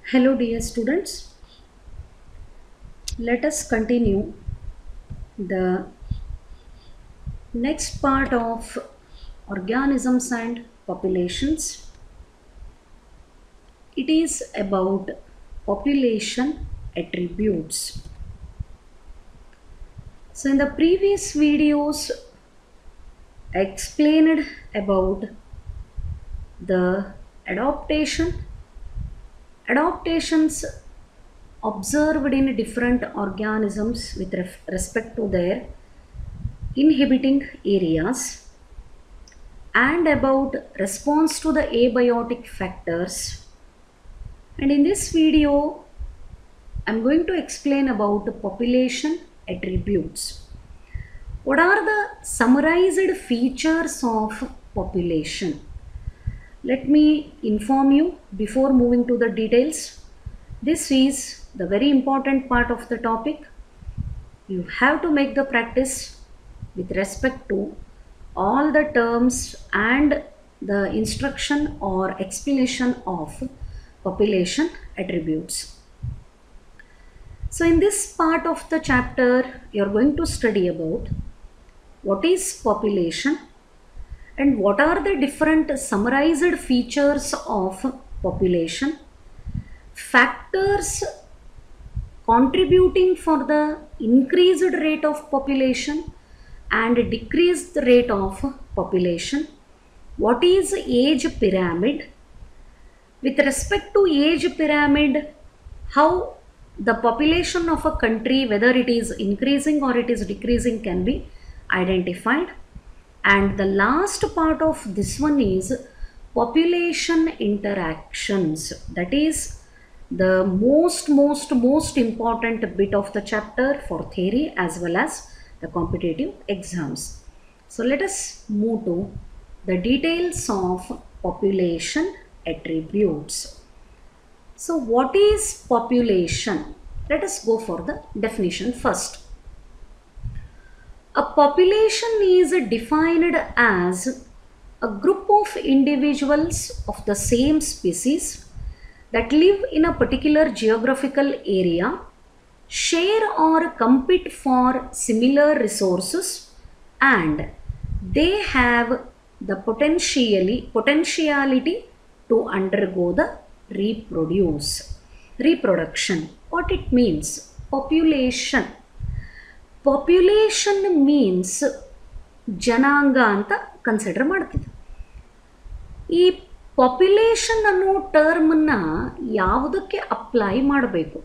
Hello, dear students. Let us continue the next part of organisms and populations. It is about population attributes. So, in the previous videos, I explained about the adaptation adaptations observed in different organisms with ref- respect to their inhibiting areas and about response to the abiotic factors and in this video i'm going to explain about population attributes what are the summarized features of population let me inform you before moving to the details. This is the very important part of the topic. You have to make the practice with respect to all the terms and the instruction or explanation of population attributes. So, in this part of the chapter, you are going to study about what is population and what are the different summarized features of population factors contributing for the increased rate of population and decreased rate of population what is age pyramid with respect to age pyramid how the population of a country whether it is increasing or it is decreasing can be identified and the last part of this one is population interactions that is the most most most important bit of the chapter for theory as well as the competitive exams so let us move to the details of population attributes so what is population let us go for the definition first a population is defined as a group of individuals of the same species that live in a particular geographical area, share or compete for similar resources, and they have the potentially potentiality to undergo the reproduce reproduction what it means population population means ಜನಾಂಗ ಅಂತ consider ಮಾಡ್ತಿದ್ದೆ ಈ population ಅನ್ನೋ ಟರ್ಮನ್ನು ಯಾವುದಕ್ಕೆ apply ಮಾಡಬೇಕು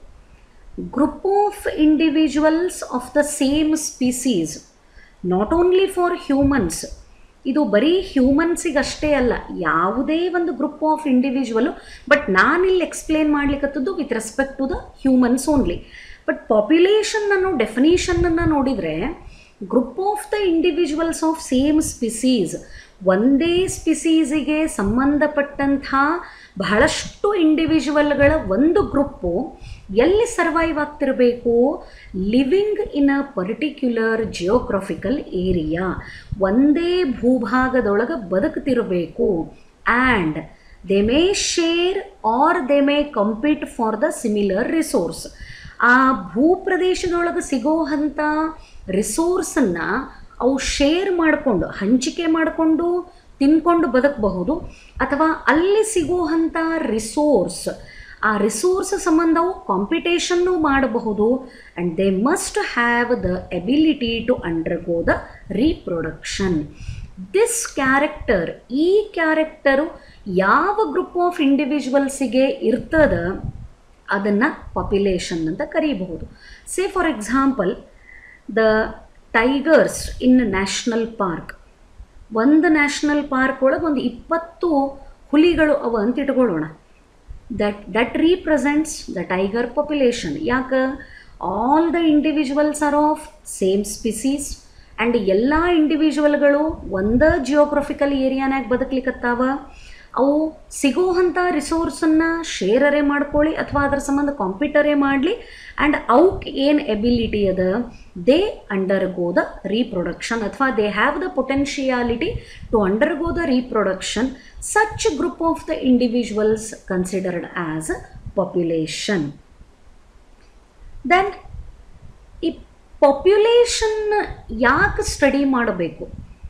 group of individuals of the same species not only for humans ಇದು ಬರೀ ಹ್ಯೂಮನ್ಸಿಗೆ ಅಷ್ಟೇ ಅಲ್ಲ ಯಾವುದೇ ಒಂದು ಗ್ರೂಪ್ ಆಫ್ ಇಂಡಿವಿಜುವಲು ಬಟ್ ನಾನಿಲ್ಲಿ ಎಕ್ಸ್ಪ್ಲೇನ್ ಮಾಡ್ಲಿಕ್ಕತ್ತದ್ದು with respect to the humans only but population ಅನ್ನೋ ಡೆಫಿನೇಷನನ್ನು ನೋಡಿದರೆ group of the individuals of same species ಒಂದೇ ಸ್ಪಿಸೀಸಿಗೆ ಸಂಬಂಧಪಟ್ಟಂಥ ಬಹಳಷ್ಟು ಇಂಡಿವಿಜುವಲ್ಗಳ ಒಂದು ಗ್ರೂಪು ಎಲ್ಲಿ ಸರ್ವೈವ್ ಆಗ್ತಿರಬೇಕು living in a particular geographical area ಒಂದೇ ಭೂಭಾಗದೊಳಗೆ ಬದುಕ್ತಿರಬೇಕು and they may share R they may compete for the similar resource ಆ ಭೂಪ್ರದೇಶದೊಳಗೆ ಸಿಗೋ ಅಂಥ ರಿಸೋರ್ಸನ್ನು ಅವು ಶೇರ್ ಮಾಡಿಕೊಂಡು ಹಂಚಿಕೆ ಮಾಡಿಕೊಂಡು ತಿನ್ಕೊಂಡು ಬದುಕಬಹುದು ಅಥವಾ ಅಲ್ಲಿ ಸಿಗೋ ಅಂಥ ರಿಸೋರ್ಸ್ ಆ ರಿಸೋರ್ಸ್ ಸಂಬಂಧ ಅವು ಕಾಂಪಿಟೇಷನ್ನು ಮಾಡಬಹುದು and they must have the ability to undergo the reproduction this character ಈ ಕ್ಯಾರೆಕ್ಟರು ಯಾವ ಗ್ರೂಪ್ ಆಫ್ ಇಂಡಿವಿಜುವಲ್ಸಿಗೆ ಇರ್ತದ ಅದನ್ನು ಪಾಪ್ಯುಲೇಷನ್ ಅಂತ ಕರೀಬಹುದು say for example the tigers in national park ಒಂದು ನ್ಯಾಷನಲ್ ಪಾರ್ಕ್ ಒಳಗೆ ಒಂದು ಇಪ್ಪತ್ತು ಹುಲಿಗಳು ಅವ ಅಂತ ಇಟ್ಕೊಳ್ಳೋಣ that that represents the tiger population ಯಾಕೆ all the individuals are of same species and ಎಲ್ಲ ಇಂಡಿವಿಜುವಲ್ಗಳು ಒಂದೇ ಜಿಯೋಗ್ರಫಿಕಲ್ ಏರಿಯಾನಾಗ ಬದುಕಲಿಕ್ಕತ್ತಾವ ಅವು ಸಿಗೋ ಅಂಥ ರಿಸೋರ್ಸನ್ನು ಶೇರರೇ ಮಾಡ್ಕೊಳ್ಳಿ ಅಥವಾ ಅದರ ಸಂಬಂಧ ಕಾಂಪಿಟರೇ ಮಾಡಲಿ ಆ್ಯಂಡ್ ಅವಕ್ಕೆ ಏನು ಎಬಿಲಿಟಿ ಅದ ದೇ ಅಂಡರ್ಗೋ ದ ರೀಪ್ರೊಡಕ್ಷನ್ ಅಥವಾ they have the potentiality to undergo the reproduction such group of the individuals considered as population then ಈ ಪಾಪ್ಯುಲೇಷನ್ ಯಾಕೆ ಸ್ಟಡಿ ಮಾಡಬೇಕು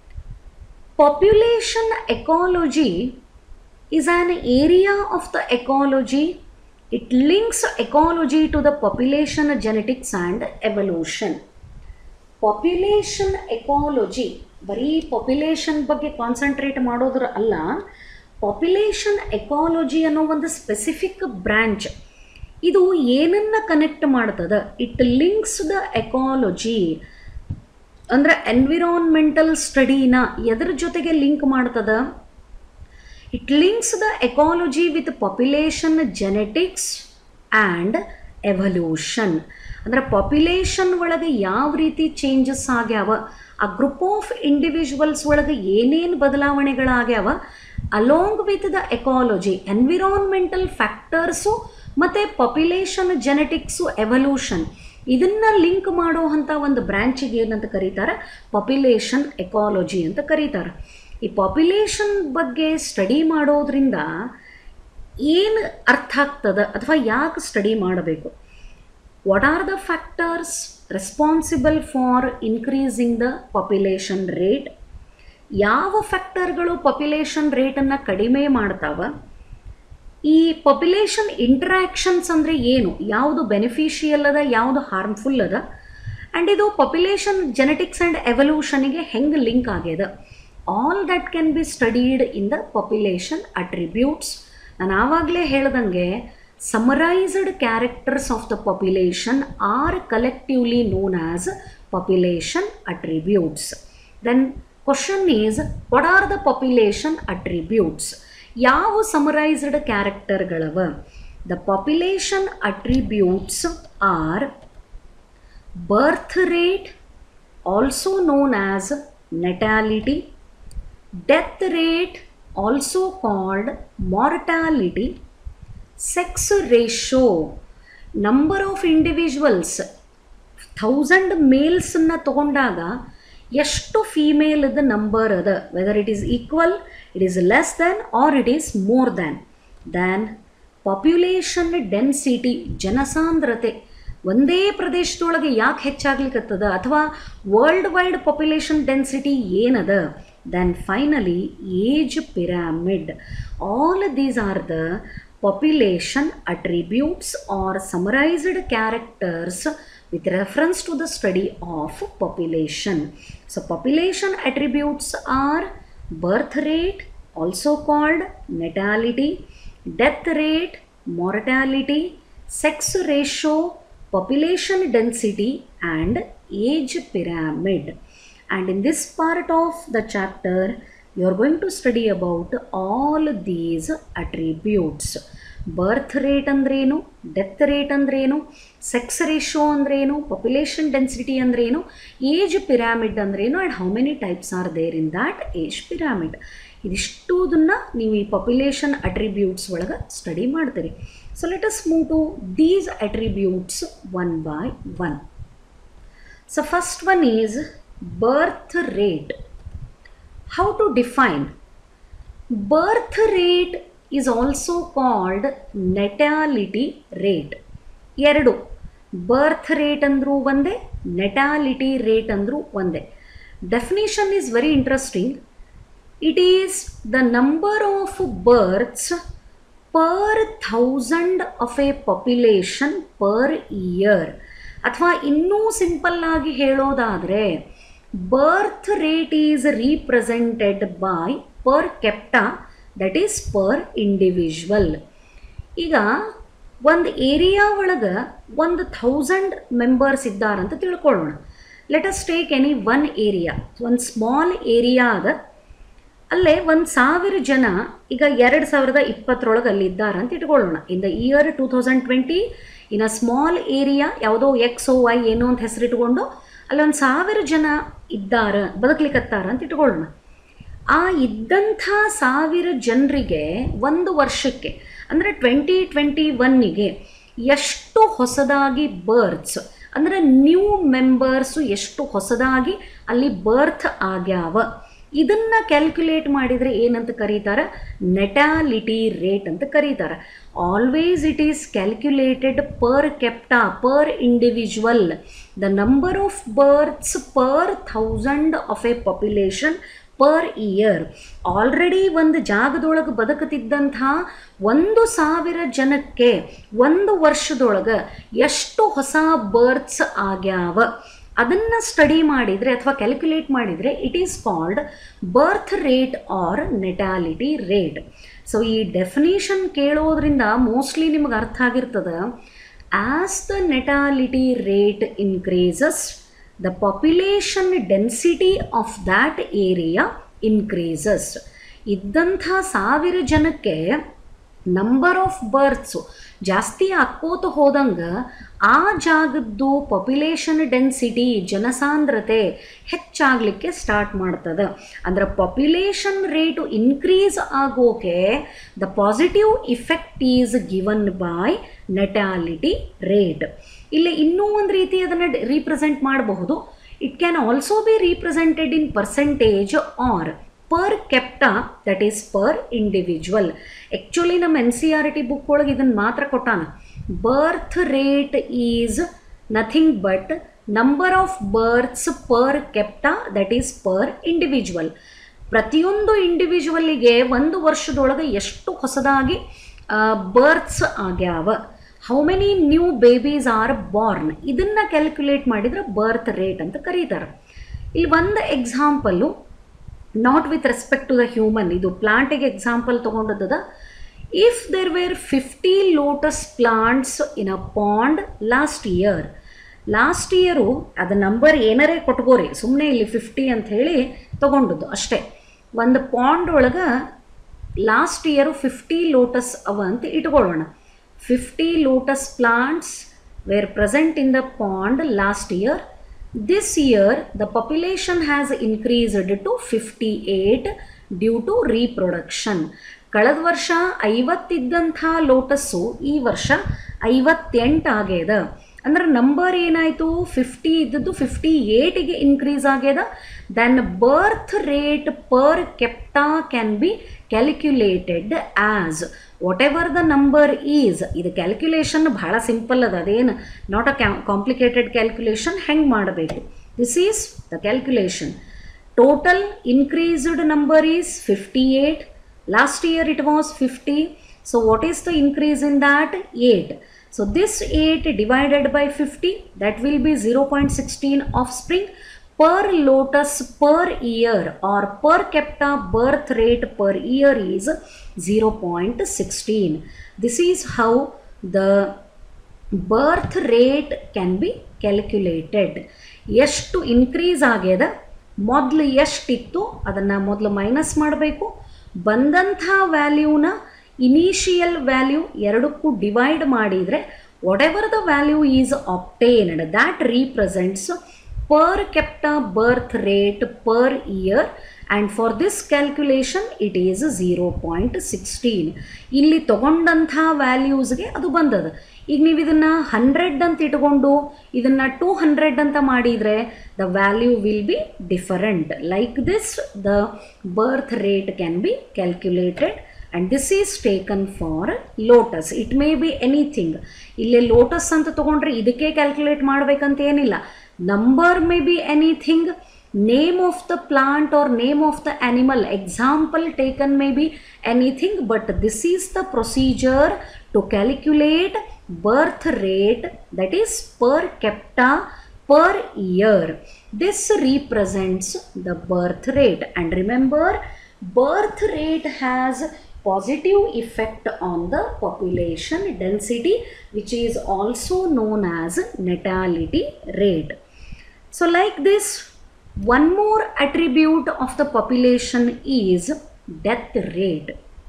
population ecology is an area of the ecology. It links ecology to the population genetics and evolution. Population ecology ಬರೀ population ಬಗ್ಗೆ concentrate ಮಾಡೋದ್ರ ಅಲ್ಲ population ecology ಅನ್ನೋ ಒಂದು specific branch ಇದು ಏನನ್ನ ಕನೆಕ್ಟ್ ಮಾಡ್ತದ ಇಟ್ ಲಿಂಕ್ಸ್ ದ ಎಕಾಲಜಿ ಅಂದ್ರೆ ಎನ್ವಿರಾನ್ಮೆಂಟಲ್ ಸ್ಟಡಿನ ಎದ್ರ ಜೊತೆಗೆ ಲಿಂಕ್ ಮಾಡ್ತದ it links the ecology with population genetics and evolution ಅಂದರೆ ಪಾಪ್ಯುಲೇಷನ್ ಒಳಗೆ ಯಾವ ರೀತಿ ಚೇಂಜಸ್ ಆಗ್ಯಾವ ಆ ಗ್ರೂಪ್ ಆಫ್ ಇಂಡಿವಿಜುವಲ್ಸ್ ಒಳಗೆ ಏನೇನು ಬದಲಾವಣೆಗಳಾಗ್ಯಾವ along with the ecology environmental factors ಮತ್ತು ಪಾಪ್ಯುಲೇಷನ್ ಜೆನೆಟಿಕ್ಸು ಎವಲ್ಯೂಷನ್ ಇದನ್ನು ಲಿಂಕ್ ಮಾಡುವಂಥ ಒಂದು ಬ್ರ್ಯಾಂಚಿಗೆ ಏನಂತ ಕರೀತಾರೆ ಪಾಪ್ಯುಲೇಷನ್ ಎಕಾಲಜಿ ಅಂತ ಕರೀತಾರೆ ಈ ಪಾಪ್ಯುಲೇಷನ್ ಬಗ್ಗೆ ಸ್ಟಡಿ ಮಾಡೋದ್ರಿಂದ ಏನು ಅರ್ಥ ಆಗ್ತದ ಅಥವಾ ಯಾಕೆ ಸ್ಟಡಿ ಮಾಡಬೇಕು what are the factors responsible for increasing the population rate ಯಾವ ಫ್ಯಾಕ್ಟರ್ಗಳು ಪಾಪ್ಯುಲೇಷನ್ ರೇಟನ್ನು ಕಡಿಮೆ ಮಾಡ್ತಾವ ಈ ಪಾಪ್ಯುಲೇಷನ್ ಇಂಟ್ರ್ಯಾಕ್ಷನ್ಸ್ ಅಂದರೆ ಏನು ಯಾವುದು ಬೆನಿಫಿಷಿಯಲ್ ಅದ ಯಾವುದು ಹಾರ್ಮ್ಫುಲ್ ಅದ ಆ್ಯಂಡ್ ಇದು ಪಾಪ್ಯುಲೇಷನ್ ಜೆನೆಟಿಕ್ಸ್ ಆ್ಯಂಡ್ ಎವಲ್ಯೂಷನಿಗೆ ಹೆಂಗೆ ಲಿಂಕ್ ಆಗ್ಯದ all that can be studied in the population attributes ನಾನು ಆವಾಗಲೇ ಹೇಳ್ದಂಗೆ summarised characters of the population are collectively known as population attributes then question is what are the population attributes ಯಾವ ಸಮರೈಸ್ಡ್ ಕ್ಯಾರೆಕ್ಟರ್ಗಳವ the population attributes are birth rate also known as natality death rate also called mortality sex ratio number of individuals thousand ಮೇಲ್ಸನ್ನು ತಗೊಂಡಾಗ ಎಷ್ಟು ಫೀಮೇಲದ number ಅದ whether it is equal it is less than or it is more than than population density ಜನಸಾಂದ್ರತೆ ಒಂದೇ ಪ್ರದೇಶದೊಳಗೆ ಯಾಕೆ ಹೆಚ್ಚಾಗ್ಲಿಕ್ಕತ್ತದ ಅಥವಾ ವರ್ಲ್ಡ್ ವೈಡ್ ಪಾಪ್ಯುಲೇಷನ್ ಡೆನ್ಸಿಟಿ ಏನದ then finally age pyramid all these are the population attributes are summarised characters with reference to the study of population. So, population attributes are birth rate, also called natality, death rate, mortality, sex ratio, population density, and age pyramid. And in this part of the chapter, you are going to study about all these attributes. Birth rate ಅಂದ್ರೇನು death rate ಅಂದ್ರೇನು sex ratio ಅಂದ್ರೇನು population density ಅಂದ್ರೇನು age pyramid ಅಂದ್ರೇನು and how many types are there in that age pyramid ಇದಿಷ್ಟುದನ್ನು ನೀವು ಈ population attributes ಒಳಗೆ study ಮಾಡ್ತೀರಿ so let us move to these attributes one by one so first one is birth rate how to define birth rate is also called natality rate ಎರಡು birth rate ಅಂದರೂ ಒಂದೇ natality rate ಅಂದರೂ ಒಂದೇ definition is very interesting it is the number of births per thousand of a population per year ಅಥವಾ ಇನ್ನೂ simple ಆಗಿ ಹೇಳೋದಾದರೆ birth rate is represented by per capita that is per individual ಈಗ ಒಂದು area ಒಳಗೆ ಒಂದು ಥೌಸಂಡ್ ಮೆಂಬರ್ಸ್ ಇದ್ದಾರಂತ ತಿಳ್ಕೊಳ್ಳೋಣ let us take any one area ಒಂದು ಸ್ಮಾಲ್ ಏರಿಯಾ ಅದ ಅಲ್ಲೇ ಒಂದು ಸಾವಿರ ಜನ ಈಗ ಎರಡು ಸಾವಿರದ ಇಪ್ಪತ್ತರೊಳಗೆ ಅಲ್ಲಿ ಇದ್ದಾರೆ ಅಂತ ಇಟ್ಕೊಳ್ಳೋಣ in the year two thousand twenty in a small area ಯಾವುದೋ ಎಕ್ಸ್ ಓ ವೈ ಏನೋ ಅಂತ ಹೆಸರಿಟ್ಕೊಂಡು ಅಲ್ಲೊಂದು ಸಾವಿರ ಜನ ಇದ್ದಾರ ಬದುಕಲಿಕ್ಕತ್ತಾರ ಅಂತ ಇಟ್ಕೊಳ್ಳೋಣ ಆ ಇದ್ದಂಥ ಸಾವಿರ ಜನರಿಗೆ ಒಂದು ವರ್ಷಕ್ಕೆ ಅಂದರೆ ಟ್ವೆಂಟಿ ಟ್ವೆಂಟಿ ಒನ್ನಿಗೆ ಎಷ್ಟು ಹೊಸದಾಗಿ ಬರ್ತ್ಸ್ ಅಂದರೆ ನ್ಯೂ ಮೆಂಬರ್ಸು ಎಷ್ಟು ಹೊಸದಾಗಿ ಅಲ್ಲಿ ಬರ್ತ್ ಆಗ್ಯಾವ ಇದನ್ನು ಕ್ಯಾಲ್ಕುಲೇಟ್ ಮಾಡಿದರೆ ಏನಂತ ಕರೀತಾರೆ ನೆಟಾಲಿಟಿ ರೇಟ್ ಅಂತ ಕರೀತಾರೆ always it is calculated per capita per individual the number of births per thousand of a population per year already ಒಂದು ಜಾಗದೊಳಗೆ ಬದುಕುತ್ತಿದ್ದಂತಹ ಒಂದು ಸಾವಿರ ಜನಕ್ಕೆ ಒಂದು ವರ್ಷದೊಳಗೆ ಎಷ್ಟು ಹೊಸ ಬರ್ತ್ಸ್ ಆಗ್ಯಾವ ಅದನ್ನು ಸ್ಟಡಿ ಮಾಡಿದರೆ ಅಥವಾ ಕ್ಯಾಲ್ಕುಲೇಟ್ ಮಾಡಿದರೆ it is called birth rate or natality rate so ಈ ಡೆಫಿನೇಷನ್ ಕೇಳೋದ್ರಿಂದ ಮೋಸ್ಟ್ಲಿ ನಿಮಗೆ ಅರ್ಥ ಆಗಿರ್ತದೆ as the natality rate increases the population density of that area increases ಇದ್ದಂಥ ಸಾವಿರ ಜನಕ್ಕೆ ನಂಬರ್ ಆಫ್ ಬರ್ತ್ಸು ಜಾಸ್ತಿ ಆಕ್ಕೋತ ಹೋದಂಗೆ ಆ ಜಾಗದ್ದು ಪಾಪ್ಯುಲೇಷನ್ ಡೆನ್ಸಿಟಿ ಜನಸಾಂದ್ರತೆ ಹೆಚ್ಚಾಗಲಿಕ್ಕೆ ಸ್ಟಾರ್ಟ್ ಮಾಡ್ತದೆ ಅಂದ್ರೆ ಪಾಪ್ಯುಲೇಷನ್ ರೇಟು ಇನ್ಕ್ರೀಸ್ ಆಗೋಕೆ the positive effect is given by natality rate ಇಲ್ಲಿ ಇನ್ನೂ ಒಂದು ರೀತಿ ಅದನ್ನು ರೀಪ್ರೆಸೆಂಟ್ ಮಾಡಬಹುದು it can also be represented in percentage or per capita that is per individual actually ನಮ್ಮ N C R T book ಒಳಗೆ ಇದನ್ನು ಮಾತ್ರ ಕೊಟ್ಟಾನ birth rate is nothing but number of births per capita that is per individual ಪ್ರತಿಯೊಂದು ಇಂಡಿವಿಜುವಲ್ಲಿಗೆ ಒಂದು ವರ್ಷದೊಳಗೆ ಎಷ್ಟು ಹೊಸದಾಗಿ ಬರ್ತ್ಸ್ ಆಗ್ಯಾವ how many new babies are born ಇದನ್ನು ಕ್ಯಾಲ್ಕುಲೇಟ್ ಮಾಡಿದ್ರೆ ಬರ್ತ್ ರೇಟ್ ಅಂತ ಕರೀತಾರೆ ಇಲ್ಲಿ ಒಂದು ಎಕ್ಸಾಂಪಲ್ಲು not with respect to the human ಇದು ಪ್ಲಾಂಟಿಗೆ ಎಕ್ಸಾಂಪಲ್ ತೊಗೊಂಡದ if there were fifty lotus plants in a pond last year last year ಅದು ನಂಬರ್ ಏನಾರೇ ಕೊಟ್ಕೋರಿ ಸುಮ್ಮನೆ ಇಲ್ಲಿ ಫಿಫ್ಟಿ ಅಂತ ಹೇಳಿ ತೊಗೊಂಡದ್ದು ಅಷ್ಟೇ ಒಂದು ಪಾಂಡ್ ಒಳಗೆ ಲಾಸ್ಟ್ ಇಯರು ಫಿಫ್ಟಿ ಲೋಟಸ್ ಅವ ಅಂತ ಇಟ್ಕೊಳ್ಳೋಣ fifty lotus plants were present in the pond last year this year the population has increased to fifty eight due to reproduction ಕಳೆದ ವರ್ಷ ಐವತ್ತಿದ್ದಂಥ ಲೋಟಸ್ಸು ಈ ವರ್ಷ ಐವತ್ತೆಂಟು ಆಗ್ಯದ ಅಂದ್ರೆ ನಂಬರ್ ಏನಾಯಿತು ಫಿಫ್ಟಿ ಇದ್ದದ್ದು ಫಿಫ್ಟಿ ಏಟಿಗೆ ಇನ್ಕ್ರೀಸ್ ಆಗ್ಯದ then birth rate per capita can be calculated as whatever the number is ಇದು ಕ್ಯಾಲ್ಕ್ಯುಲೇಷನ್ ಭಾಳ ಸಿಂಪಲ್ ಅದ ಅದೇನು ನಾಟ್ ಅ ಕ್ಯಾ ಕಾಂಪ್ಲಿಕೇಟೆಡ್ ಕ್ಯಾಲ್ಕ್ಯುಲೇಷನ್ ಹೆಂಗೆ ಮಾಡಬೇಕು this is the calculation total increased number is fifty eight last year it was fifty so what is the increase in that eight So this 8 divided by 50 that will be 0.16 offspring per lotus per year or per capita birth rate per year is 0.16. This is how the birth rate can be calculated. ಎಷ್ಟು increase ಆಗ್ಯದ ಮೊದಲು ಎಷ್ಟಿತ್ತು ಅದನ್ನು ಮೊದಲು minus ಮಾಡಬೇಕು ಬಂದಂಥ ವ್ಯಾಲ್ಯೂನ initial value ಎರಡಕ್ಕೂ ಡಿವೈಡ್ ಮಾಡಿದರೆ whatever the value is obtained that represents per capita birth rate per year and for this calculation it is zero point sixteen ಇಲ್ಲಿ ತಗೊಂಡಂಥ ವ್ಯಾಲ್ಯೂಸ್ಗೆ ಅದು ಬಂದದ ಈಗ ನೀವು ಇದನ್ನು ಹಂಡ್ರೆಡ್ ಅಂತ ಇಟ್ಕೊಂಡು ಇದನ್ನು ಟೂ ಹಂಡ್ರೆಡ್ ಅಂತ ಮಾಡಿದರೆ the value will be different like this the birth rate can be calculated and this is taken for lotus it may be anything ಇಲ್ಲೇ ಲೋಟಸ್ ಅಂತ ತೊಗೊಂಡ್ರೆ ಇದಕ್ಕೆ ಕ್ಯಾಲ್ಕುಲೇಟ್ ಮಾಡಬೇಕಂತ ಏನಿಲ್ಲ number may be anything name of the plant or name of the animal example taken may be anything but this is the procedure to calculate birth rate that is per capita per year. This represents the birth rate and remember birth rate has positive effect on the population density which is also known as natality rate. So like this one more attribute of the population is death rate.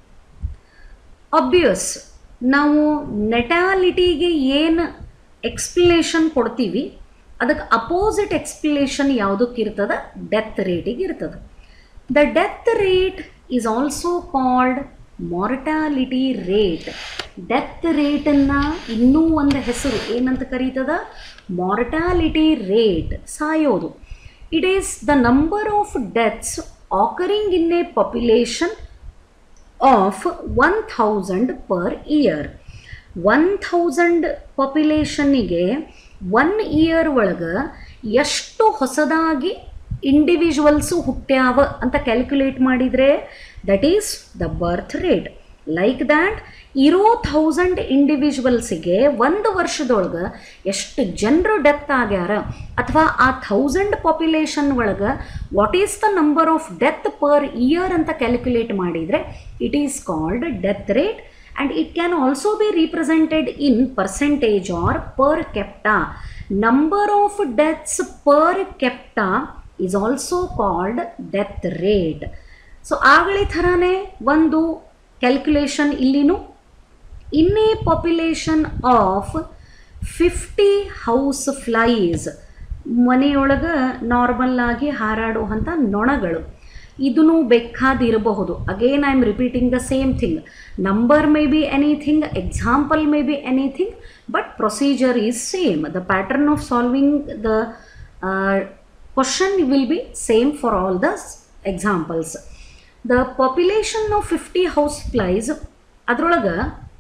Obvious ನಾವು ನೆಟಾಲಿಟಿಗೆ ಏನು explanation ಕೊಡ್ತೀವಿ ಅದಕ್ಕೆ opposite explanation ಯಾವುದಕ್ಕೆ ಇರ್ತದೆ death ರೇಟಿಗೆ ಇರ್ತದೆ the death rate is also called mortality rate death ರೇಟನ್ನು ಇನ್ನೂ ಒಂದು ಹೆಸರು ಏನಂತ ಕರೀತದ ಮಾರ್ಟಾಲಿಟಿ ರೇಟ್ ಸಾಯೋದು it is the number of deaths occurring in a population of one thousand per year one thousand ಪಾಪ್ಯುಲೇಷನ್ನಿಗೆ ಒನ್ ಇಯರ್ ಒಳಗೆ ಎಷ್ಟು ಹೊಸದಾಗಿ ಇಂಡಿವಿಜುವಲ್ಸು ಹುಟ್ಟ್ಯಾವ ಅಂತ ಕ್ಯಾಲ್ಕುಲೇಟ್ ಮಾಡಿದರೆ that is the birth rate like that ಇರೋ ಥೌಸಂಡ್ ಇಂಡಿವಿಜುವಲ್ಸಿಗೆ ಒಂದು ವರ್ಷದೊಳಗೆ ಎಷ್ಟು ಜನರು ಡೆತ್ ಆಗ್ಯಾರ ಅಥವಾ ಆ ಥೌಸಂಡ್ ಪಾಪ್ಯುಲೇಷನ್ ಒಳಗೆ what is the number of death per year ಅಂತ ಕ್ಯಾಲ್ಕುಲೇಟ್ ಮಾಡಿದರೆ it is called death rate and it can also be represented in percentage or per capita. Number of deaths per capita is also called death rate. So ಆಗಲಿ ಥರನೇ ಒಂದು calculation ಇಲ್ಲಿನೂ in a population of fifty house flies ಮನೆಯೊಳಗೆ normal ಆಗಿ ಹಾರಾಡುವಂಥ ನೊಣಗಳು ಇದೂ ಬೇಕಾದಿರಬಹುದು again I am repeating the same thing number may be anything example may be anything but procedure is same the pattern of solving the question will be same for all the examples the population of fifty house flies ಅದರೊಳಗೆ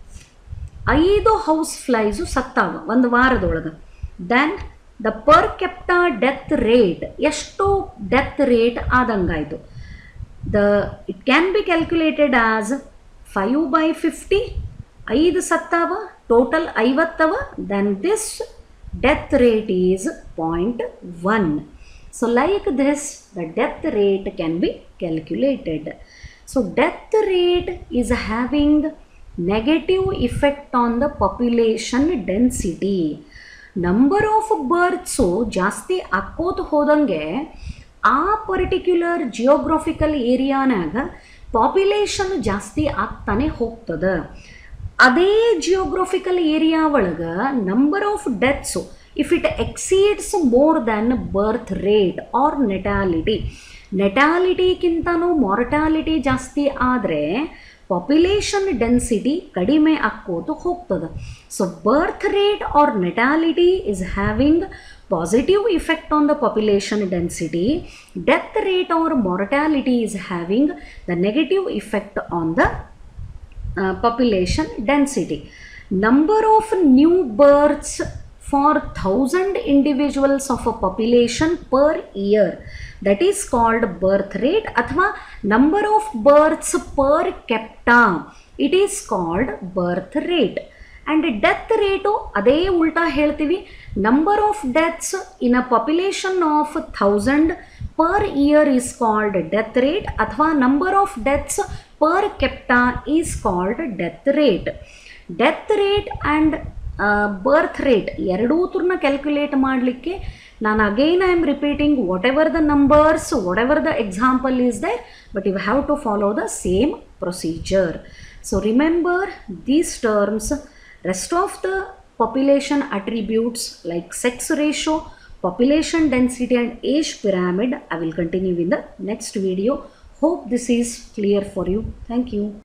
ಐದು house flies ಸತ್ತಾವ ಒಂದು ವಾರದೊಳಗೆ then the per capita death rate ಎಷ್ಟು death rate ಆದಂಗಾಯಿತು the it can be calculated as five by fifty ಐದು ಸತ್ತಾವ total ಐವತ್ತವ then this death rate is point one so like this the death rate can be calculated so death rate is having negative effect on the population density number of births ಜಾಸ್ತಿ ಆಕ್ಕೋತ ಹೋದಂಗೆ ಆ particular geographical ಏರಿಯಾನಾಗ population ಜಾಸ್ತಿ ಆಗ್ತಾನೆ ಹೋಗ್ತದೆ ಅದೇ geographical area ಒಳಗೆ number of deaths if it exceeds more than birth rate or natality ನೆಟಾಲಿಟಿಗಿಂತನೂ ಮಾರ್ಟಾಲಿಟಿ ಜಾಸ್ತಿ ಆದರೆ ಪಾಪ್ಯುಲೇಷನ್ ಡೆನ್ಸಿಟಿ ಕಡಿಮೆ ಆಕ್ಕೋತು ಹೋಗ್ತದೆ so birth rate or natality is having positive effect on the population density death rate or mortality is having the negative effect on the population density. Number of new births for 1000 individuals of a population per year that is called birth rate ಅಥವಾ number of births per capita it is called birth rate and death rate ಅದೇ ಉಲ್ಟಾ ಹೇಳ್ತೀವಿ number of deaths in a population of thousand per year is called death rate ಅಥವಾ number of deaths per capita is called death rate death rate and birth rate ಎರಡೂ ತುರ್ನ calculate ಮಾಡಲಿಕ್ಕೆ ನಾನು again I am repeating whatever the numbers whatever the example is there but you have to follow the same procedure so remember these terms rest of the population attributes like sex ratio population density and age pyramid i will continue in the next video hope this is clear for you thank you